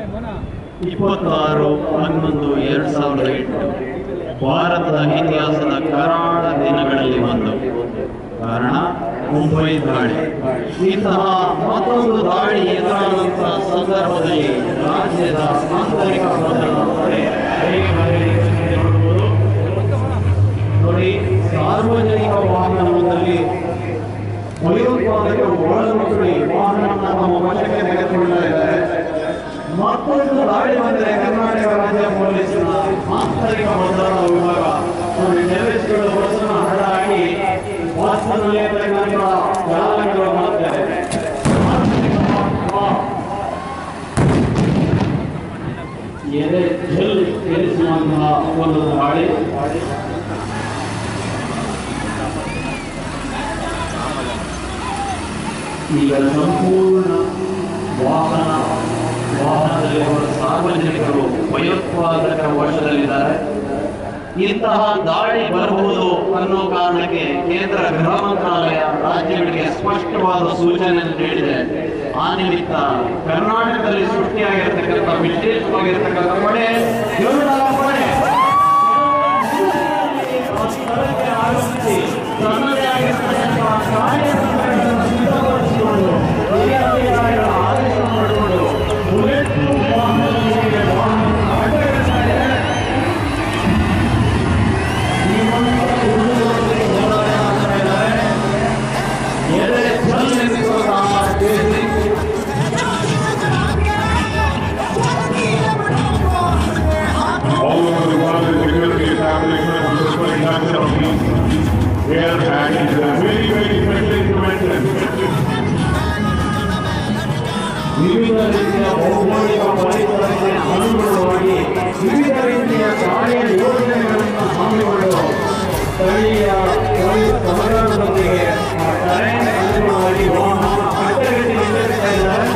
ಇಪ್ಪತ್ತಾರು ಹನ್ನೊಂದು ಎರಡು ಸಾವಿರದ ಎಂಟು ಭಾರತದ ಇತಿಹಾಸದ ಕರಾಳ ದಿನಗಳಲ್ಲಿ ಒಂದು ಕಾರಣ ಮುಂಬೈ ದಾಳಿ ಇಂತಹ ಮತ್ತೊಂದು ದಾಳಿ ಎದುರಾದಂತಹ ಸಂದರ್ಭದಲ್ಲಿ ರಾಜ್ಯದ ಆಂತರಿಕ ಭದ್ರತೆ ಹೇಗೆ ಬರಲಿದೆ ಎಂದು ನೋಡಬಹುದು ನೋಡಿ ಸಾರ್ವಜನಿಕ ವಾಹನವೊಂದರಲ್ಲಿ ಭಯೋತ್ಪಾದಕರು ಒಳನುಸುಳಿ ವಾಹನವನ್ನು ತಮ್ಮ ವಶಕ್ಕೆ ತೆಗೆದುಕೊಳ್ಳಲಿದ್ದಾರೆ ಮತ್ತೊಂದು ದಾಳಿ ಬಂದರೆ ಕರ್ನಾಟಕ ರಾಜ್ಯ ಪೊಲೀಸರ ಆಂತರಿಕ ಭದ್ರತಾ ವಿಭಾಗ ನೋಡಿ ಟೆರರಿಸ್ಟ್ಗಳು ಬಸ್ಸನ್ನು ಹಡ ಹಾಕಿ ಬಸ್ನಲ್ಲಿ ಇರ್ತಕ್ಕಂಥ ಚಾಲಕರು ಮಾಡ್ತಾರೆ ಎದೆ ಜಲ್ ಇರಿಸುವಂತಹ ಒಂದು ದಾಳಿ ಈಗ ಸಂಪೂರ್ಣ ವಾಹನ ವಾಹನದಲ್ಲಿರುವ ಸಾರ್ವಜನಿಕರು ಭಯೋತ್ಪಾದಕರ ವಶದಲ್ಲಿದ್ದಾರೆ ಇಂತಹ ದಾಳಿ ಬರಬಹುದು ಅನ್ನೋ ಕಾರಣಕ್ಕೆ ಕೇಂದ್ರ ಗೃಹ ಮಂತ್ರಾಲಯ ರಾಜ್ಯಗಳಿಗೆ ಸ್ಪಷ್ಟವಾದ ಸೂಚನೆ ನೀಡಿದೆ ಆ ನಿಮಿತ್ತ ಕರ್ನಾಟಕದಲ್ಲಿ ಸೃಷ್ಟಿಯಾಗಿರ್ತಕ್ಕಂಥ ವಿಶೇಷವಾಗಿರ್ತಕ್ಕಂಥ ಪಡೆ ಗರುಡ ಪಡೆ ಆ ಸ್ಥಳಕ್ಕೆ ಆಗಮಿಸಿ ತನ್ನದೇ ಆಗಿರ್ತಕ್ಕಂಥ ಕಾರ್ಯತಂತ್ರಗಳನ್ನು ಸಿದ್ಧಪಡಿಸಿಕೊಂಡು ಹಿರಿಯ ಆದೇಶ ಮಾಡಿಕೊಂಡು ಬುಲೆಟ್ ವಾಹನಗಳಿಗೆ ವಾಹನ ಅಡ್ಡಗಟ್ತಾ ಇದೆ ಈ ಮೂಲಕ ಉಳಿದುಕೊಳ್ಳಲು ಹೋರಾಟ ಮಾಡ್ತಾ ಇದ್ದಾರೆ ಎದೆ ಚಲನೆಸುವಂತಹ ಕೇಸರಿ all over the world the security establishment of the Western Council here and it's a very, very special intervention. ವಿವಿಧ ರೀತಿಯ ಭೌಗೋಳಿಕ ಪರಿಸರಕ್ಕೆ ಅನುಗುಣವಾಗಿ ವಿವಿಧ ರೀತಿಯ ಕಾರ್ಯ ಯೋಜನೆಗಳನ್ನು ಹಮ್ಮಿಕೊಳ್ಳುವ ಸ್ಥಳೀಯ ಪೊಲೀಸ್ ಸಹಕಾರದೊಂದಿಗೆ ಆ ಕರೆಂಟ್ ಅನುಗುಣವಾಗಿ ವಾಹನ ಅಡ್ಡಗಟ್ಟಿ ನಿಲ್ಲಿಸ್ತಾ ಇದ್ದಾರೆ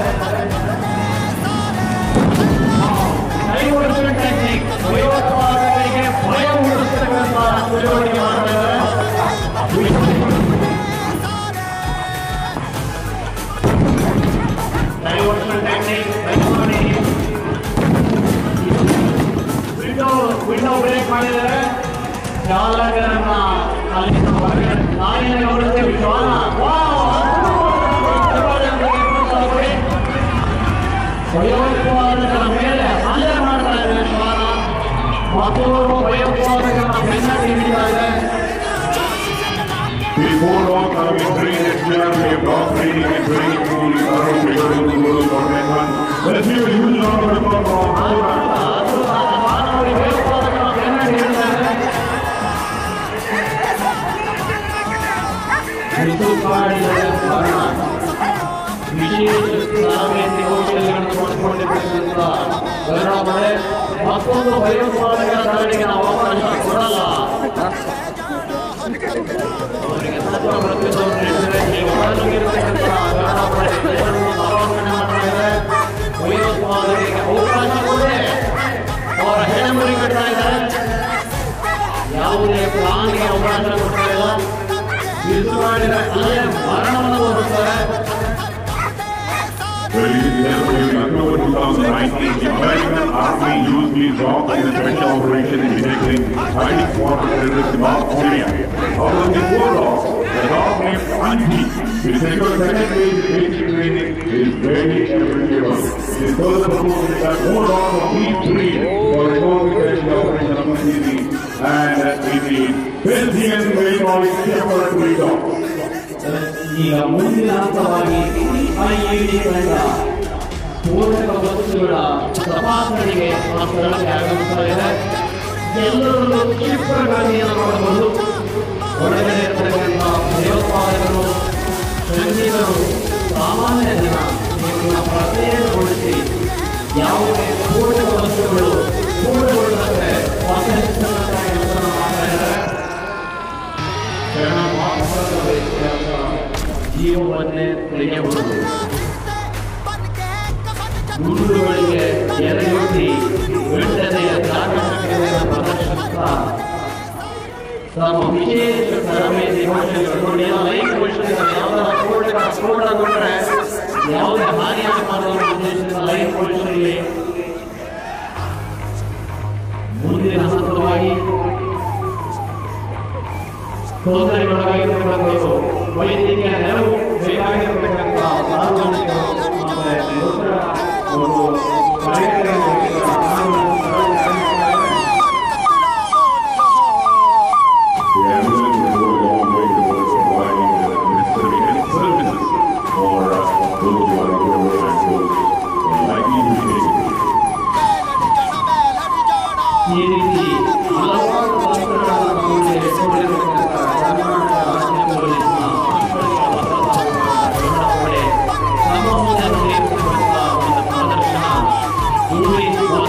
ಡೈವರ್ಷನ್ ಟೆಕ್ನಿಕ್ ಭಯೋತ್ಪಾದಕರಿಗೆ ಭಯ ಮೂಡಿಸ್ತಕ್ಕಂಥ ಚಟುವಟಿಕೆ ಮಾಡ್ತಾ ಇದ್ದಾರೆ ಡೈವರ್ಷನ್ ಟೆಕ್ನಿಕ್ ದಯಮಾಡಿ ವಿಂಡೋ ವಿಂಡೋ ಬ್ರೇಕ್ ಮಾಡಿದ್ದಾರೆ ಚಾಲಕರನ್ನ ಅಲ್ಲಿಂದ ಹೊರಗಡೆ ನಾಯಿನ ಗಮನಿಸ್ತೀವಿ ಶ್ವಾನ ಭಯೋತ್ಪಾದಕರ ಮೇಲೆ ಹಲ್ಲೆ ಮಾಡ್ತಾ ಇದೆ ಶ್ವಾನ ಮತ್ತೋರ್ವ ಭಯೋತ್ಪಾದಕರನ್ನ ಬೆನ್ನಟ್ಟಿ ಹಿಡಿತಾ ಇದೆ Before long, coming train next year, we have got training and training schools around the world, the world for everyone. Let's hear a huge round of applause for our program. ಮಾನವರಿಗೆ ಭಯೋತ್ಪಾದಕರ ಬೆನ್ನಟ್ಟಿ ಹಿಡಿತಾ ಇದೆ ಋತುಕಾಡಿದರೆ ಕಾರಣ ವಿಶೇಷ ತರಬೇತಿ ಕೌಶಲ್ಯಗಳನ್ನು ಪಡೆದುಕೊಂಡಿರ್ತಕ್ಕಂಥ ಗರುಡಪಡೆ ಮತ್ತೊಂದು ಭಯೋತ್ಪಾದಕರ ದಾಳಿಗೆ ನಾವು ಅವಕಾಶ ಕೊಡಲ್ಲ ಅವರಿಗೆ ತತ್ವ ಪ್ರತಿಯೊಂದು ನೀಡಿದರೆ ಈ ಒಳಗಿರತಕ್ಕಂಥ ಗರುಡಪಡೆ ಜನರನ್ನು ಅವಲಂಬನೆ ಮಾಡ್ತಾ ಇದೆ ಭಯೋತ್ಪಾದಕರಿಗೆ ಅವಕಾಶ ಕೊಡದೆ ಅವರ ಹೆಣಮುರಿ ಕಟ್ತಾ ಇದ್ದಾರೆ ಯಾವುದೇ ಪ್ರಾಣಿಗೆ ಅವಕಾಶ ಕೊಡ್ತಾ ಇಲ್ಲ ಇದು ಮಾಡಿದರೆ ಅಲ್ಲೇ ಮರಣವನ್ನು ಹೋಗುತ್ತಾರೆ Ladies and gentlemen, in October 2019, the American Army used these dogs in a special operation in detecting hiding quarter terrorists in North Syria. Out of the four dogs, the dog named Anji, which secure second phase basic training, is very appreciable. It further proves that more dogs of each breed for a special operation of Anji and in the Belgian Railroad Shepherd breed dogs. ಈಗ ಮುಂದಿನ ಹಂತವಾಗಿ IED ತಂಡ ಸ್ಫೋಟಕ ವಸ್ತುಗಳ ತಪಾಸಣೆಗೆ ಆ ಸ್ಥಳಕ್ಕೆ ಆಗಮಿಸ್ತಾ ಇದೆ ಎಲ್ಲರಲ್ಲೂ ಕ್ಷಿಪ್ರಗತಿಯನ್ನು ನೋಡಬಹುದು ಒಳಗಡೆ ಇರತಕ್ಕಂಥ ಭಯೋತ್ಪಾದಕರು ಸೈನಿಕರು ಸಾಮಾನ್ಯ ಜನ ಇವರನ್ನ ಪ್ರತ್ಯೇಕಗೊಳಿಸಿ ಯಾವುದೇ ಸ್ಫೋಟಕ ವಸ್ತುಗಳು ಸ್ಫೋಟಗೊಳ್ಳದಂತೆ ಪತ್ತೆಹಚ್ಚುವಂತಹ ಕೆಲಸವನ್ನು ಮಾಡ್ತಾ ಇದ್ದಾರೆ ಕ್ಷಣ ಮಾತ್ರದ ವ್ಯತ್ಯಾಸ ಜೀವವನ್ನೇ ತೆಗೆಯಬಹುದು ಗುಂಡುಗಳಿಗೆ ಎರೆಯೊಡ್ಡಿ ಗಂಡನೆಯ ಚಾಕಚಕ್ಯತೆಯನ್ನು ಪ್ರದರ್ಶಿಸುತ್ತಾ ತಮ್ಮ ವಿಶೇಷ ತರಬೇತಿ ಕೌಶಲ್ಯಗಳು ನೋಡಿ ಎಲ್ಲ ಲೈಫ್ ಕೌಶಲ್ಯಗಳು ಯಾವ್ದಾರ ಸ್ಫೋಟಕ ಸ್ಫೋಟಗೊಂಡ್ರೆ ಯಾವುದೇ ಹಾನಿ ಆಗಬಾರದು ಅನ್ನೋ ಉದ್ದೇಶದಿಂದ ಲೈಫ್ ಕೌಶಲ್ಯ ತೊಂದರೆಗೊಳಗಾಗಿರ್ತಕ್ಕಂಥವರು ವೈದ್ಯಕೀಯ ನೆರವು ಬೇಕಾಗಿರ್ತಕ್ಕಂಥ ಸಾರ್ವಜನಿಕರು ಮತ್ತೆ ಯುವಕರ ಒಂದು ಕಾರ್ಯಕ್ರಮಗಳಿಗೆ ಹಣವನ್ನು ಸರಳೀಕರಿಸಿದ್ದಾರೆ. The ambulance will go a long way towards providing the necessary health services for uh, those who are poor and those who are likely to be taken. ಈ ರೀತಿ ಹಲವಾರು ತಂತ್ರಗಳನ್ನು ಮುಂದೆ ಇಟ್ಟುಕೊಂಡಿರ್ತಕ್ಕಂಥ ಕರ್ನಾಟಕ ರಾಜ್ಯ ಪೊಲೀಸ್ನ ಆಂತರಿಕ ಭದ್ರತಾ ವಿಭಾಗದ ಪಡೆ ನಮ್ಮ ಮುಂದೆ ನಡೆಯುತ್ತಿರುವಂಥ ಒಂದು ಪ್ರದರ್ಶನ ಮೂವಿ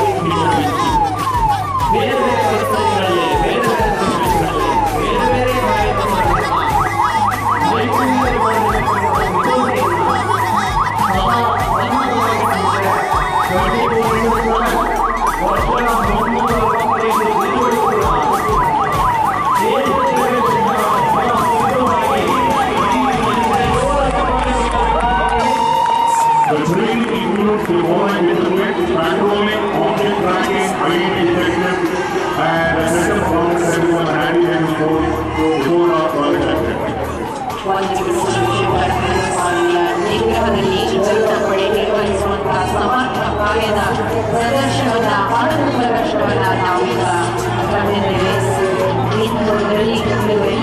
ಬೇರೆ ಬೇರೆ ಪರಿಸ್ಥಿತಿಗಳಲ್ಲಿ ಬೇರೆ ಬೇರೆ ಸನ್ನಿವೇಶಗಳಲ್ಲಿ ಬೇರೆ ಬೇರೆ ಕಾರ್ಯಕ್ರಮಗಳನ್ನ ನೈಪುಣ್ಯತೆಗಳನ್ನು The training includes the following disciplines, patrolling, object tracking, ID detection, and a set of rounds everyone handy and before, before our project activity. ನಿಗ್ರಹದಲ್ಲಿ ಪಡೆ ನಿರ್ವಹಿಸುವಂತಹ ಸಮರ್ಥ ಕಾರ್ಯದ ಪ್ರದರ್ಶನವನ್ನ ಆನಂದ ಪ್ರದರ್ಶನವನ್ನ ನಾವೀಗ ಕಂಡಿದ್ದೇವೆ ಇಂದು ಡೆಲ್ಲಿ